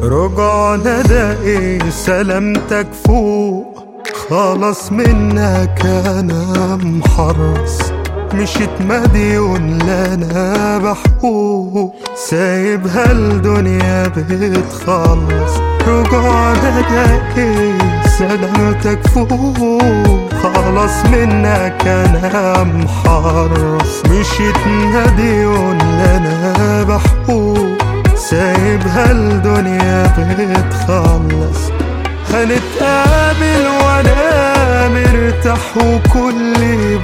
رجعنا ده ايه سلامتك فوق خلاص منك انا محرص مشيت مديون لنا بحقوق سايبها الدنيا بتخلص رجعنا ده ايه سلامتك فوق خلاص منك انا محرص مشيت مديون لنا بحقوق سايبها الدنيا بتخلص هنتقابل وانا مرتاح وكل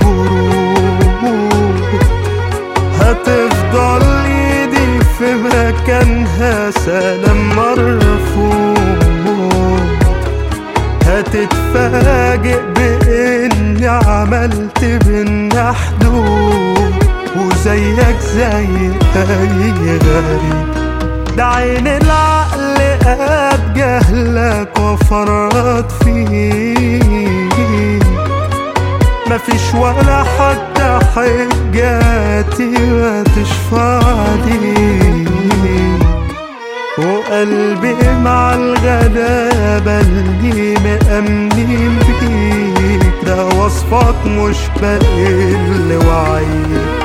برود هتفضل ايدي في مكانها سلام مرفوض هتتفاجئ باني عملت بينا حدود وزيك زي اي غريب ده عين العقل قد جهلك وفرط فيك مفيش ولا حتى حجاتي ما تشفع ليك وقلبي مع الغلابة اللي مأمنين بيك ده وصفك مش بقل وعيك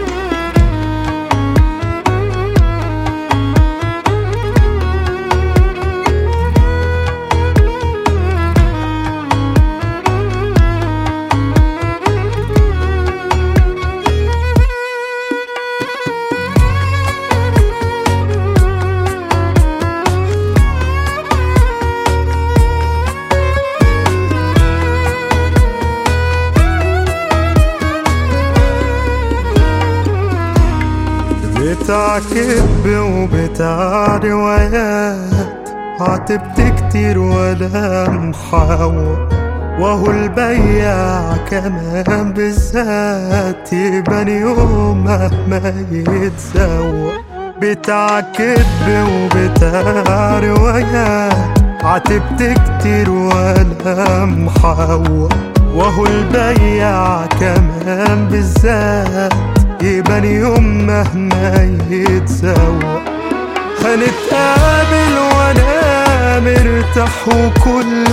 بتاع كذب وبتاع روايات عاتبت كتير ولا محاور وهو البياع كمان بالذات يبان يوم مهما يتسوق بتاع كذب وبتاع روايات عاتبت كتير ولا محاور وهو البياع كمان بالذات يبان يوم مهما يتسوق هنتقابل وانا مرتاح وكل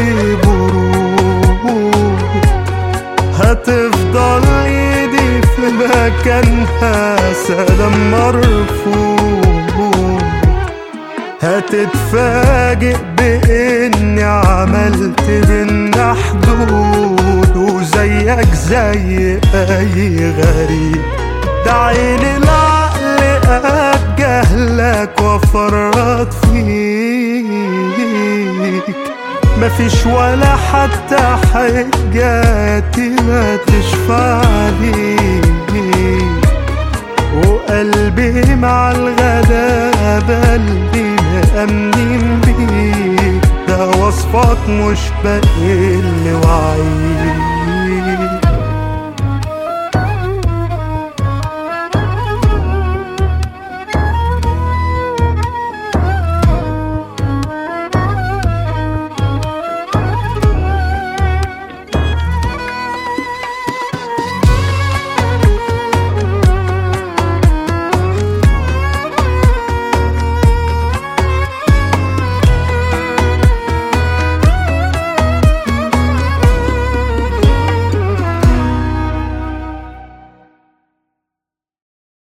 برود هتفضل ايدي في مكانها سلام مرفوض هتتفاجئ باني عملت بينا حدود وزيك زي اي غريب ده عين العقل قد جهلك وفرط فيك مفيش ولا حتى حجاتي ما تشفع ليك وقلبي مع الغلابة اللي مأمنين بيك ده وصفك مش بقل وعيك